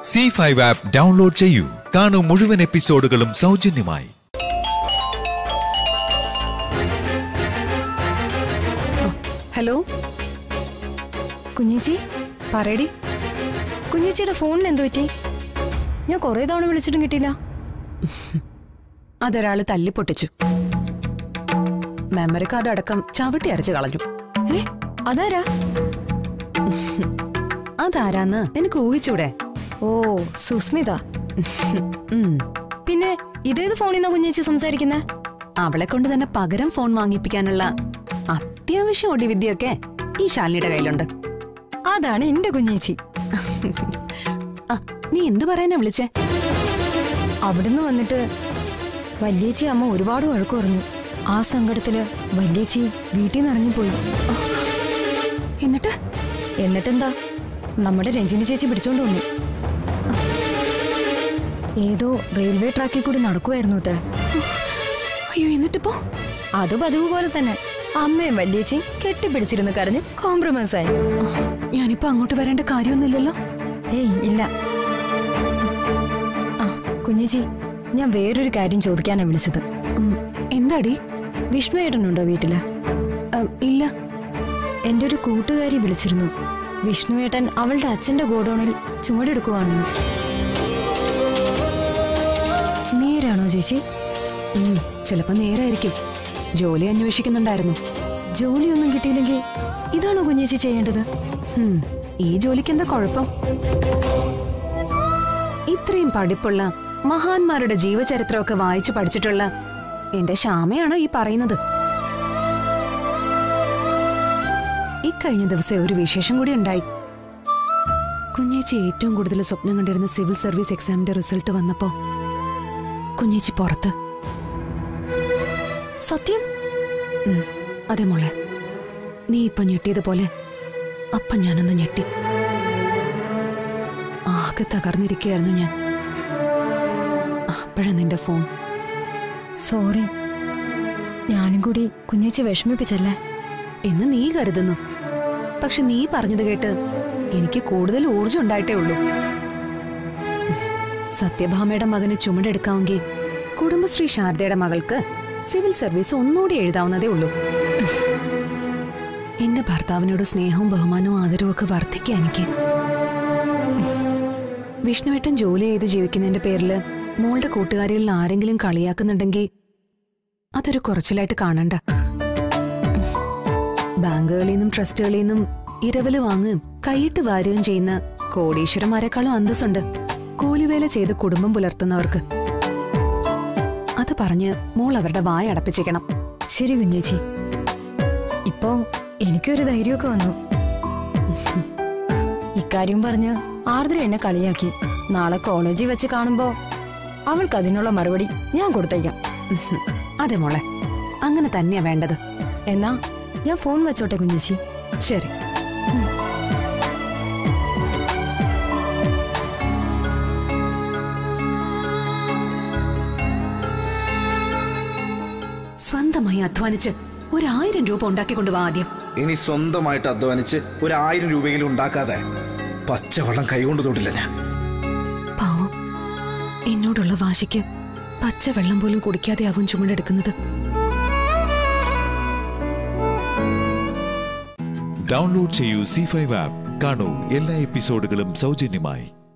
C five app download ചെയ്യൂ കാണൂ മുഴുവൻ എപ്പിസോഡുകളും സൗജന്യമായി ഹലോ കുഞ്ഞേച്ചി പറയടി കുഞ്ഞേച്ചിയുടെ ഫോണിന് എന്ത് പറ്റി ഞാൻ കുറെ തവണ വിളിച്ചിട്ടും കിട്ടിയില്ല അതൊരാള് തല്ലിപ്പൊട്ടിച്ചു മെമ്മറി കാർഡ് അടക്കം ചവിട്ടി അരച്ചു കളഞ്ഞു ഏ അതാരാ അതാരാന്ന് നിനക്ക് ഊഹിച്ചൂടെ ഓ സുസ്മിത ഉം. പിന്നെ ഇതേത് ഫോണിൽ നിന്നാ കുഞ്ഞേച്ചി സംസാരിക്കുന്നേ അവളെ കൊണ്ട് തന്നെ പകരം ഫോൺ വാങ്ങിപ്പിക്കാനുള്ള അത്യാവശ്യം ഒടിവിദ്യയൊക്കെ ഈ ശാലിനിയുടെ കയ്യിലുണ്ട് അതാണ് എന്റെ കുഞ്ഞേച്ചി ആ, നീ എന്തു പറയാനാ വിളിച്ചേ അവിടുന്ന് വന്നിട്ട് വല്യേച്ചി അമ്മ ഒരുപാട് വഴക്ക് പറഞ്ഞു ആ സങ്കടത്തില് വല്യേച്ചി വീട്ടിൽ നിന്ന് ഇറങ്ങിപ്പോയി എന്നിട്ട് എന്നിട്ടെന്താ നമ്മുടെ രഞ്ജിനി ചേച്ചി പിടിച്ചോണ്ട് വന്നു ഏതോ റെയിൽവേ ട്രാക്കിൽ കൂടി നടക്കുമായിരുന്നു അത്ര അയ്യോ എന്നിട്ടിപ്പോ അത് പതിവ് പോലെ തന്നെ അമ്മയും വല്യേച്ചിയും കെട്ടിപ്പിടിച്ചിരുന്ന് കരഞ്ഞ് കോംപ്രമൈസ് ആയി ഞാനിപ്പോ അങ്ങോട്ട് വരേണ്ട കാര്യമൊന്നുമില്ലല്ലോ ഏയ് ഇല്ല ആ കുഞ്ഞേച്ചി ഞാൻ വേറൊരു കാര്യം ചോദിക്കാനാ വിളിച്ചത് ഉം, എന്താടി വിഷ്ണു ഏട്ടനുണ്ടോ വീട്ടില് ആ, ഇല്ല എന്റെ ഒരു കൂട്ടുകാരി വിളിച്ചിരുന്നു വിഷ്ണു ഏട്ടൻ അവളുടെ അച്ഛന്റെ ഗോഡൌണിൽ ചുമടെടുക്കുവാണെന്ന് നേരാണോ ചേച്ചി ഉം, ചിലപ്പോ നേരായിരിക്കും ജോലി അന്വേഷിക്കുന്നുണ്ടായിരുന്നു ജോലിയൊന്നും കിട്ടിയില്ലെങ്കിൽ ഇതാണോ കുഞ്ഞേച്ചി ചെയ്യേണ്ടത് ഹും, ഈ ജോലിക്ക് എന്താ കുഴപ്പം ഇത്രയും പഠിപ്പുള്ള മഹാന്മാരുടെ ജീവചരിത്രമൊക്കെ വായിച്ചു പഠിച്ചിട്ടുള്ള എന്റെ ശ്യാമയാണോ ഈ പറയുന്നത് ഇക്കഴിഞ്ഞ ദിവസം ഒരു വിശേഷം കൂടി ഉണ്ടായി കുഞ്ഞേച്ചി ഏറ്റവും കൂടുതൽ സ്വപ്നം കണ്ടിരുന്ന സിവിൽ സർവീസ് എക്സാമിന്റെ റിസൾട്ട് വന്നപ്പോ കുഞ്ഞേച്ചി പുറത്ത് സത്യം ഉം, അതെ മോളെ നീ ഇപ്പൊ ഞെട്ടിയതുപോലെ അപ്പൊ ഞാനൊന്ന് ഞെട്ടി ആകെ തകർന്നിരിക്കുകയായിരുന്നു ഞാൻ അപ്പോഴാ നിന്റെ ഫോൺ സോറി ഞാനും കൂടി കുഞ്ഞേച്ചി വിഷമിപ്പിച്ചല്ലേ എന്ന് നീ കരുതുന്നു പക്ഷെ നീ പറഞ്ഞത് കേട്ട് എനിക്ക് കൂടുതൽ ഊർജം ഉണ്ടായിട്ടേ ഉള്ളൂ സത്യഭാമയുടെ മകന് ചുമടെടുക്കാമെങ്കിൽ കുടുംബശ്രീ ശാരദയുടെ മകൾക്ക് സിവിൽ സർവീസ് ഒന്നുകൂടി എഴുതാവുന്നതേ ഉള്ളൂ എന്റെ ഭർത്താവിനോട് സ്നേഹവും ബഹുമാനവും ആദരവും ഒക്കെ വർദ്ധിക്കുക എനിക്ക് വിഷ്ണുവേട്ടൻ ജോലി ചെയ്ത് ജീവിക്കുന്നതിന്റെ പേരില് മോളുടെ കൂട്ടുകാരികളിൽ ആരെങ്കിലും കളിയാക്കുന്നുണ്ടെങ്കിൽ അതൊരു കുറച്ചിലായിട്ട് കാണണ്ട ബാങ്കുകളിൽ നിന്നും ട്രസ്റ്റുകളിൽ നിന്നും ഇരവല് വാങ്ങുകയും കൈയിട്ട് വാരുകയും ചെയ്യുന്ന കോടീശ്വരന്മാരെക്കാളും അന്തസ്സുണ്ട് കൂലിവേല ചെയ്ത് കുടുംബം പുലർത്തുന്നവർക്ക് അത് പറഞ്ഞ് മോൾ അവരുടെ വായ അടപ്പിച്ചേക്കണം ശരി കുഞ്ഞേച്ചി ഇപ്പോ എനിക്കൊരു ധൈര്യമൊക്കെ വന്നു ഇക്കാര്യം പറഞ്ഞ് ആർദ്ര എന്നെ കളിയാക്കി നാളെ കോളേജിൽ വെച്ച് കാണുമ്പോ അവൾക്ക് അതിനുള്ള മറുപടി ഞാൻ കൊടുത്തേക്കാം അതെ മോളെ അങ്ങനെ തന്നെയാ വേണ്ടത് എന്നാ ഞാൻ ഫോൺ വെച്ചോട്ടെ കുഞ്ഞേച്ചി ശരി സ്വന്തമായി അധ്വാനിച്ച് ഒരായിരം രൂപ ഉണ്ടാക്കിക്കൊണ്ടുവാ ആദ്യം ഇനി സ്വന്തമായിട്ട് അധ്വാനിച്ച് ഒരു ആയിരം രൂപയെങ്കിലും ഉണ്ടാക്കാതെ പച്ചവെള്ളം കൈകൊണ്ട് തൊട്ടില്ല ഞാൻ പാവം എന്നോടുള്ള വാശിക്ക് പച്ചവെള്ളം പോലും കുടിക്കാതെ ആവും ചുമടെടുക്കുന്നത് ഡൗൺലോഡ് ചെയ്യൂ സി ഫൈവ് ആപ്പ് കാണൂ എല്ലാ എപ്പിസോഡുകളും സൗജന്യമായി